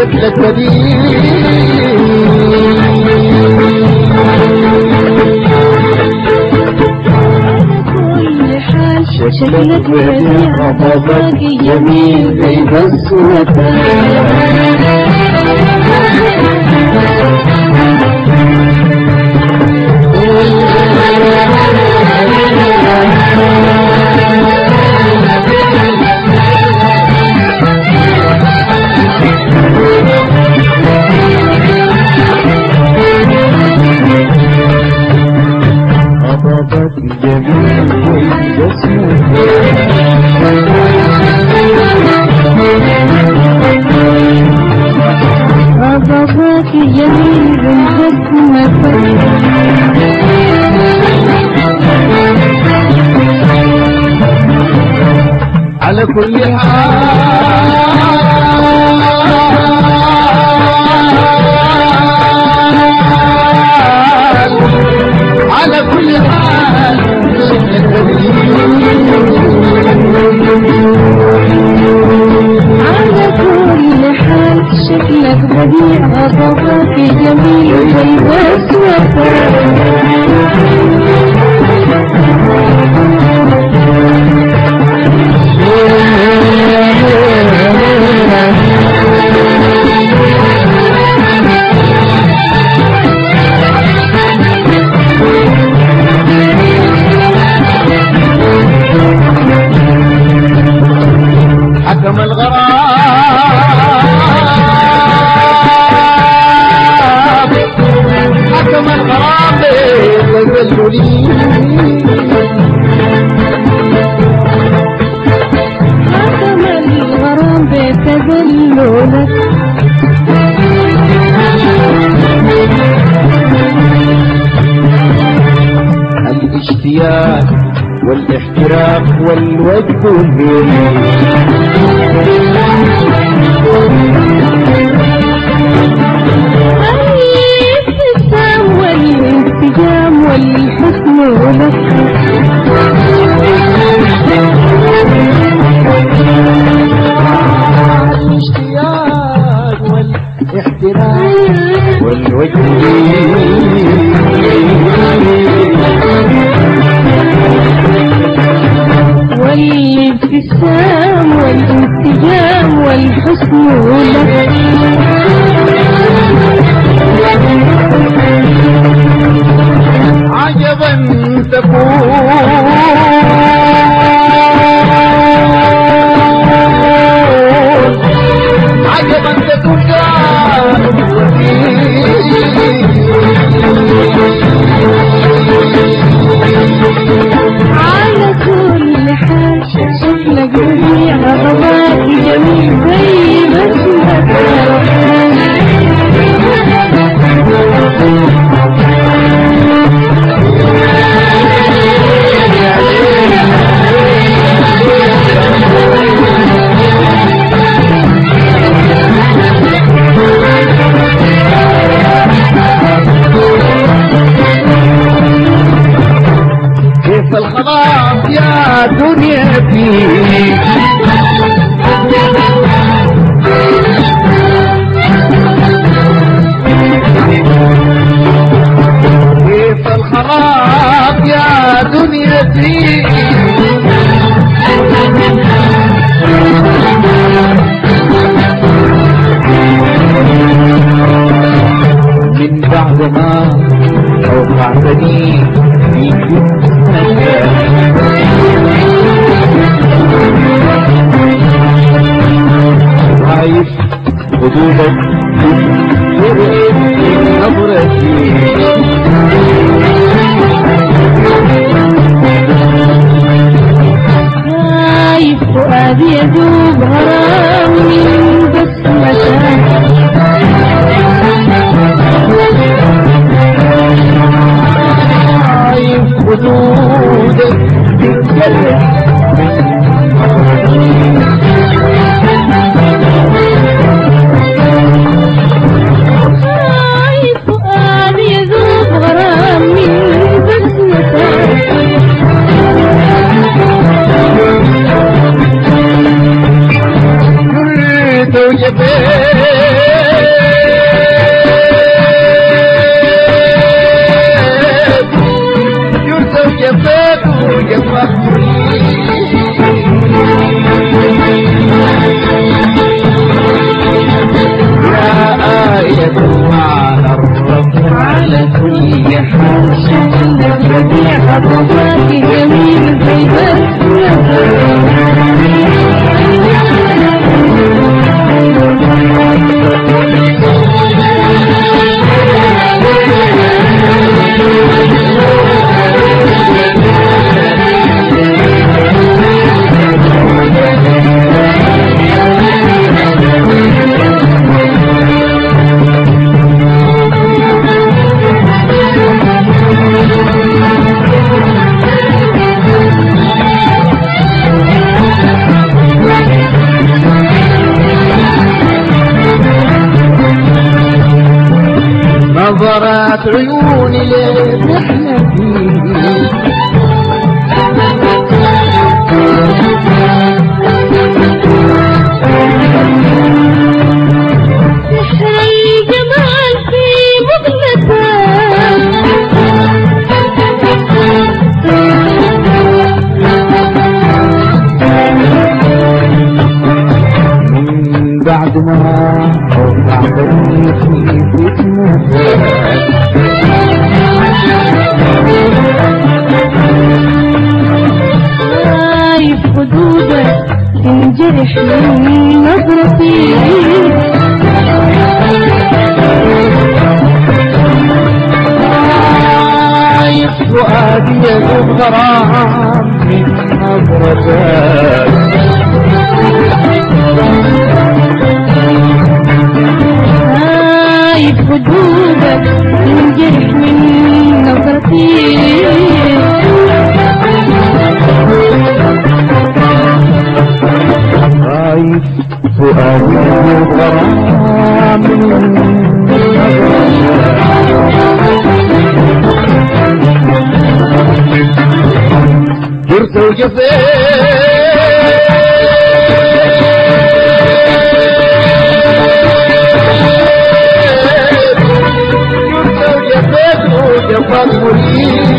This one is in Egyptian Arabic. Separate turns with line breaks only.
شكلك
كل حال شكلك بديع باقي جميل زي الصورة
خطبك جميل واسمك
عضبك جميل حكمة
على كل حال على كل حال شكلك
على كل حال شكلك بديع عضبك جميل زي الصورة
حكم الغرام حكم الغرام تذللي
حكم الغرام بتذللك
الاشتياق والاحتراق والود والهيل
الابتسام والانسجام والحسن لك
الاشتياق والاحتراق والود
والابتسام والانسجام والحسن لك
عجبا تكون عجبا تكون
على كل حال شكلك بديع غضبك جميل زي بسمتك
كيف الخلاص يا دنيا فيك كيف الخلاص يا دنيا فيك من بعد ما أوقعتني في فتنة خايف حدودك نظرتي
خايف فؤادي يذوب غرام من بسمتك
خايف حدودك تتجرح
خايف فؤادي يذوب غرام من بسمتك
قلت وجبت وجفاك يا آية على الرب على كل حال
شكلك بديع رضاك جميل في
نظرات عيوني ليه نحن فيه
سحر الجمال في
من بعد ما أوقعتني في فتنة
شايف خدودك تنجرح من نظرتي
عايش فؤادي يذوب غرام من نظرتك
شايف خدودك تنجرح من نظرتي
عايش فؤادي يذوب غرام من نظرتك جرت وجفيت جرت وجفيت وجفاك مريد